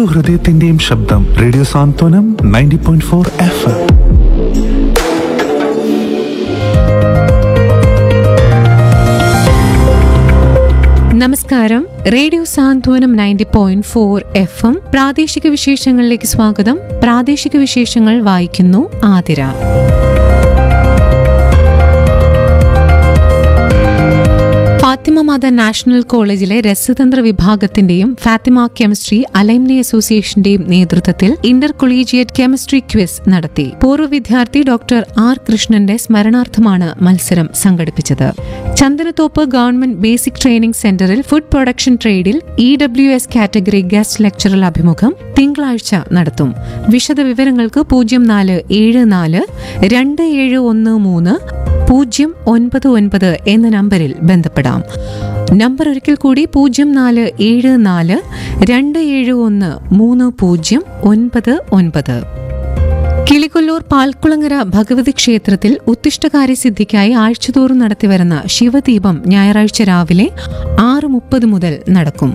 ഹൃദയത്തിന്റെയും ശബ്ദം radio Santhwanam ninety point four F M നമസ്കാരം radio Santhwanam ninety point four F M പ്രാദേശിക വിശേഷങ്ങളിലേക്ക് സ്വാഗതം പ്രാദേശിക വിശേഷങ്ങൾ വായിക്കുന്നു ആതിര ഫാത്തിമ മാത നാഷണൽ കോളേജിലെ രസതന്ത്ര വിഭാഗത്തിന്റെയും ഫാത്തിമ കെമിസ്ട്രി അലൈംനി അസോസിയേഷന്റെയും നേതൃത്വത്തിൽ ഇന്റർ കൊളീജിയറ്റ് കെമിസ്ട്രി ക്വിസ് നടത്തി പൂർവ്വ വിദ്യാർത്ഥി ഡോക്ടർ ആർ കൃഷ്ണന്റെ സ്മരണാർത്ഥമാണ് മത്സരം സംഘടിപ്പിച്ചത് ചന്ദനത്തോപ്പ് ഗവൺമെന്റ് ബേസിക് ട്രെയിനിംഗ് സെന്ററിൽ ഫുഡ് പ്രൊഡക്ഷൻ ട്രേഡിൽ E W S category guest lecturer അഭിമുഖം തിങ്കളാഴ്ച നടത്തും വിശദ വിവരങ്ങൾക്ക് പൂജ്യം നാല് ഏഴ് നാല് രണ്ട് ഏഴ് ഒന്ന് മൂന്ന് പൂജ്യം ഒൻപത് ഒൻപത് എന്ന നമ്പറിൽ ബന്ധപ്പെടാം നമ്പർ ഒരിക്കൽ കൂടി പൂജ്യം നാല് ഏഴ് നാല് രണ്ട് ഏഴ് ഒന്ന് മൂന്ന് പൂജ്യം ഒൻപത് ഒൻപത് കിളികൊല്ലൂർ പാൽക്കുളങ്ങര ഭഗവതി ക്ഷേത്രത്തിൽ ഉത്തിഷ്ടകാര്യ സിദ്ധിക്കായി ആഴ്ചതോറും നടത്തിവരുന്ന ശിവദീപം ഞായറാഴ്ച രാവിലെ ആറ് മുപ്പത് മുതൽ നടക്കും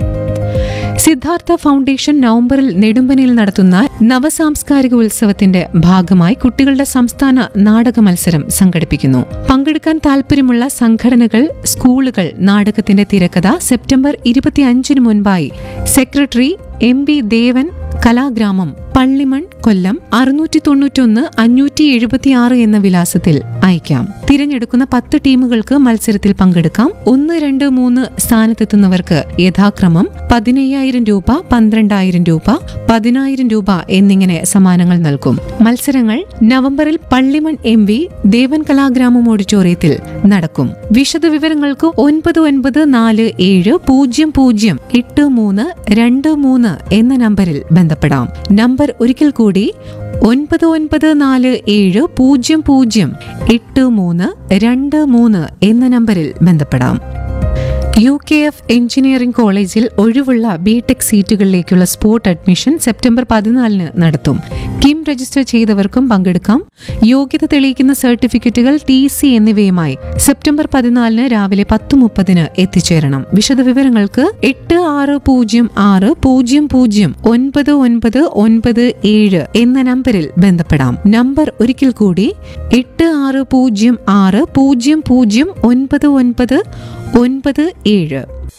സിദ്ധാർത്ഥ ഫൗണ്ടേഷൻ നവംബറിൽ നെടുമ്പനയിൽ നടത്തുന്ന നവസാംസ്കാരിക ഉത്സവത്തിന്റെ ഭാഗമായി കുട്ടികളുടെ സംസ്ഥാന നാടക മത്സരം സംഘടിപ്പിക്കുന്നു പങ്കെടുക്കാൻ താൽപര്യമുള്ള സംഘടനകൾ സ്കൂളുകൾ നാടകത്തിന്റെ തിരക്കഥ സെപ്റ്റംബർ ഇരുപത്തിയഞ്ചിന് മുൻപായി secretary M B Devan Kalagramam Pallimon Kollam അറുന്നൂറ്റി തൊണ്ണൂറ്റൊന്ന് അഞ്ഞൂറ്റി എഴുപത്തിയാറ് എന്ന വിലാസത്തിൽ അയക്കാം തിരഞ്ഞെടുക്കുന്ന പത്ത് ടീമുകൾക്ക് മത്സരത്തിൽ പങ്കെടുക്കാം ഒന്ന് രണ്ട് മൂന്ന് സ്ഥാനത്തെത്തുന്നവർക്ക് യഥാക്രമം പതിനയ്യായിരം രൂപ പന്ത്രണ്ടായിരം രൂപ പതിനായിരം രൂപ എന്നിങ്ങനെ സമ്മാനങ്ങൾ നൽകും മത്സരങ്ങൾ നവംബറിൽ പള്ളിമൺ എം വി ദേവൻ കലാഗ്രാമം ഓഡിറ്റോറിയത്തിൽ നടക്കും വിശദ വിവരങ്ങൾക്ക് ഒൻപത് ഒൻപത് നാല് ഏഴ് പൂജ്യം പൂജ്യം എട്ട് മൂന്ന് രണ്ട് മൂന്ന് എന്ന നമ്പറിൽ ബന്ധപ്പെടാം നമ്പർ ഒരിക്കൽ കൂടി ഒൻപത് ഒൻപത് നാല് ഏഴ് പൂജ്യം പൂജ്യം എട്ട് മൂന്ന് രണ്ട് മൂന്ന് എന്ന നമ്പറിൽ ബന്ധപ്പെടാം യു കെ എഫ് എഞ്ചിനീയറിംഗ് കോളേജിൽ ഒഴിവുള്ള ബി ടെക് സീറ്റുകളിലേക്കുള്ള സ്പോട്ട് അഡ്മിഷൻ സെപ്റ്റംബർ പതിനാലിന് നടത്തും കിം രജിസ്റ്റർ ചെയ്തവർക്കും പങ്കെടുക്കാം യോഗ്യത തെളിയിക്കുന്ന സർട്ടിഫിക്കറ്റുകൾ ടി സി എന്നിവയുമായി സെപ്റ്റംബർ പതിനാലിന് രാവിലെ പത്ത് മുപ്പതിന് എത്തിച്ചേരണം വിശദവിവരങ്ങൾക്ക് എട്ട് ആറ് പൂജ്യം ആറ് പൂജ്യം പൂജ്യം ഒൻപത് ഒൻപത് ഒൻപത് ഏഴ് എന്ന നമ്പറിൽ ബന്ധപ്പെടാം നമ്പർ ഒരിക്കൽ കൂടി എട്ട് ആറ് പൂജ്യം ആറ് പൂജ്യം പൂജ്യം ഒൻപത് ഒൻപത് ഒൻപത് ഏഴ്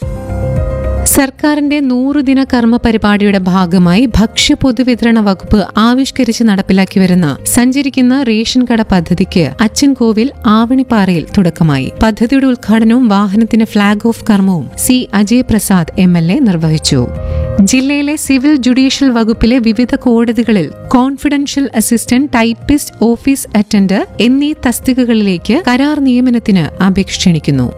സർക്കാരിന്റെ നൂറുദിന കർമ്മ പരിപാടിയുടെ ഭാഗമായി ഭക്ഷ്യ പൊതുവിതരണ വകുപ്പ് ആവിഷ്കരിച്ച് നടപ്പിലാക്കി വരുന്ന സഞ്ചരിക്കുന്ന റേഷൻ കട പദ്ധതിക്ക് അച്ചൻകോവിൽ ആവണിപ്പാറയിൽ തുടക്കമായി പദ്ധതിയുടെ ഉദ്ഘാടനവും വാഹനത്തിന്റെ ഫ്ളാഗ് ഓഫ് കർമ്മവും C Ajay Prasad M L A നിർവഹിച്ചു ജില്ലയിലെ സിവിൽ ജുഡീഷ്യൽ വകുപ്പിലെ വിവിധ കോടതികളിൽ confidential assistant typist office attender എന്നീ തസ്തികകളിലേക്ക് കരാർ നിയമനത്തിന് അപേക്ഷ ക്ഷണിക്കുന്നു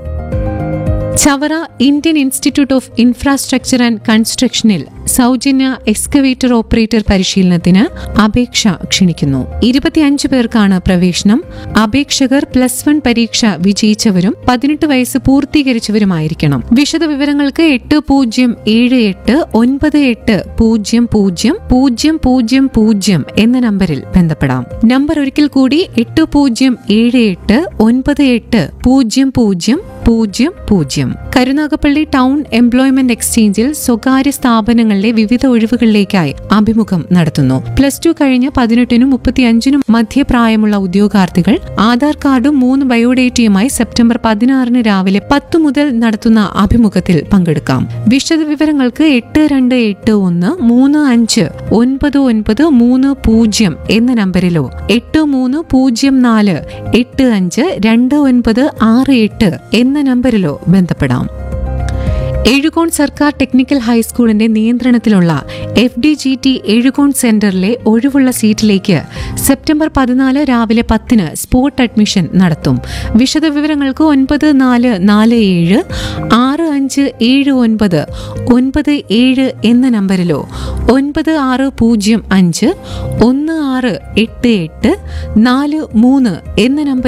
Chavara Indian institute of infrastructure and കൺസ്ട്രക്ഷനിൽ സൗജന്യ എക്സ്കവേറ്റർ ഓപ്പറേറ്റർ പരിശീലനത്തിന് അപേക്ഷ ക്ഷണിക്കുന്നു ഇരുപത്തിയഞ്ച് പേർക്കാണ് പ്രവേശനം അപേക്ഷകർ പ്ലസ് വൺ പരീക്ഷ വിജയിച്ചവരും പതിനെട്ട് വയസ്സ് പൂർത്തീകരിച്ചവരുമായിരിക്കണം വിശദ വിവരങ്ങൾക്ക് എട്ട് പൂജ്യം ഏഴ് എട്ട് ഒൻപത് എട്ട് പൂജ്യം പൂജ്യം പൂജ്യം പൂജ്യം പൂജ്യം എന്ന നമ്പറിൽ ബന്ധപ്പെടാം നമ്പർ ഒരിക്കൽ കൂടി എട്ട് പൂജ്യം ഏഴ് എട്ട് ഒൻപത് എട്ട് പൂജ്യം പൂജ്യം പൂജ്യം പൂജ്യം കരുനാഗപ്പള്ളി ടൗൺ എംപ്ലോയ്മെന്റ് എക്സ്ചേഞ്ചിൽ സ്വകാര്യ സ്ഥാപനങ്ങളിലെ വിവിധ ഒഴിവുകളിലേക്കായി അഭിമുഖം നടത്തുന്നു പ്ലസ് ടു കഴിഞ്ഞ് പതിനെട്ടിനും മുപ്പത്തിയഞ്ചിനും മധ്യപ്രായമുള്ള ഉദ്യോഗാർത്ഥികൾ ആധാർ കാർഡും മൂന്ന് ബയോഡേറ്റയുമായി സെപ്റ്റംബർ പതിനാറിന് രാവിലെ പത്ത് മുതൽ നടത്തുന്ന അഭിമുഖത്തിൽ പങ്കെടുക്കാം വിശദ വിവരങ്ങൾക്ക് എട്ട് രണ്ട് എട്ട് ഒന്ന് മൂന്ന് അഞ്ച് ഒൻപത് ഒൻപത് മൂന്ന് പൂജ്യം എന്ന നമ്പറിലോ എട്ട് മൂന്ന് പൂജ്യം നാല് എട്ട് അഞ്ച് രണ്ട് ഒൻപത് ആറ് എട്ട് എന്ന നമ്പറിലോ ബന്ധപ്പെടാം എഴുകോൺ സർക്കാർ ടെക്നിക്കൽ ഹൈസ്കൂളിന്റെ നിയന്ത്രണത്തിലുള്ള F D G T Ezhukone സെന്ററിലെ ഒഴിവുള്ള സീറ്റിലേക്ക് സെപ്റ്റംബർ പതിനാല് രാവിലെ പത്തിന് സ്പോട്ട് അഡ്മിഷൻ നടത്തും വിശദവിവരങ്ങൾക്ക് ഒൻപത് നാല് നാല് ഏഴ് ആറ് അഞ്ച് ഏഴ് ഒൻപത് ഒൻപത് ഏഴ് എന്ന നമ്പറിലോ ഒൻപത് ആറ് പൂജ്യം അഞ്ച് ഒന്ന് ആറ് എട്ട് എട്ട് നാല് മൂന്ന് എന്ന നമ്പർ